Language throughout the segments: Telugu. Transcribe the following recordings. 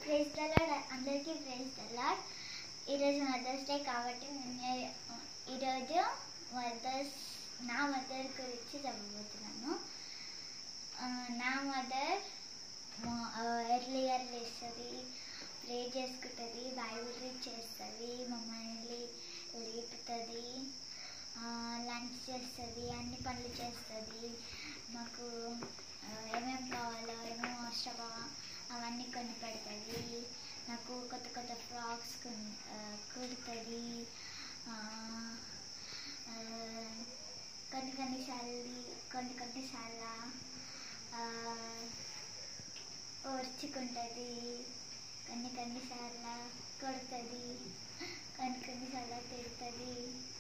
ప్రైజ్ దలాడ్ అందరికీ ప్రైజ్ దలాడ్ ఈరోజు మదర్స్ డే కాబట్టి నేను ఈరోజు మదర్స్ నా మదర్ గురించి చెప్పబోతున్నాను ఆ, నా మదర్ ఎర్లియర్ లేస్తుంది ప్రే చేసుకుంటుంది బైబిల్ రీడ్ చేస్తుంది మమ్మల్ని లేపుతుంది లంచ్ చేస్తుంది అన్ని పనులు చేస్తుంది మాకు ఆ, ఏమేం కావాలో ఏమేమి అవసరమో అవన్నీ కొని పెడుతుంది నాకు కొత్త కొత్త ఫ్రాక్స్ కొని కుడుతుంది కొన్ని కొన్నిసార్లు కొన్ని కొన్నిసార్లు ఓర్చుకుంటుంది కొన్ని కొన్నిసార్లు కొడుతుంది కొన్ని కొన్నిసార్లు తిడుతుంది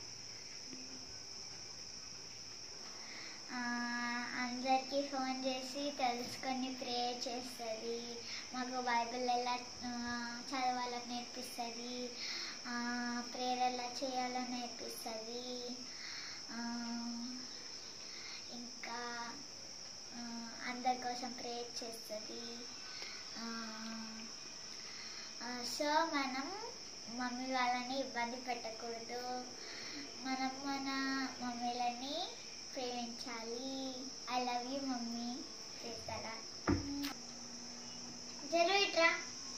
ఆ, అందరికీ ఫోన్ చేసి తెలుసుకొని ప్రే చేస్తుంది మాకు బైబిల్ ఎలా ఆ, చదవాలో నేర్పిస్తుంది ప్రేయర్ ఎలా చేయాలో నేర్పిస్తుంది ఆ, ఇంకా ఆ, అందరి కోసం ప్రేయర్ చేస్తుంది సో మనం మమ్మీ వాళ్ళని ఇబ్బంది పెట్టకూడదు మనం మన మమ్మీలని ప్రేమించాలి ఐ లవ్ యూ మమ్మీ చేస్తారా జరు ఇట్రా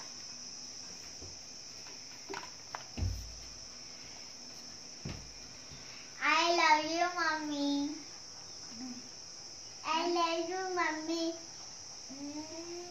I love you mummy I love you mummy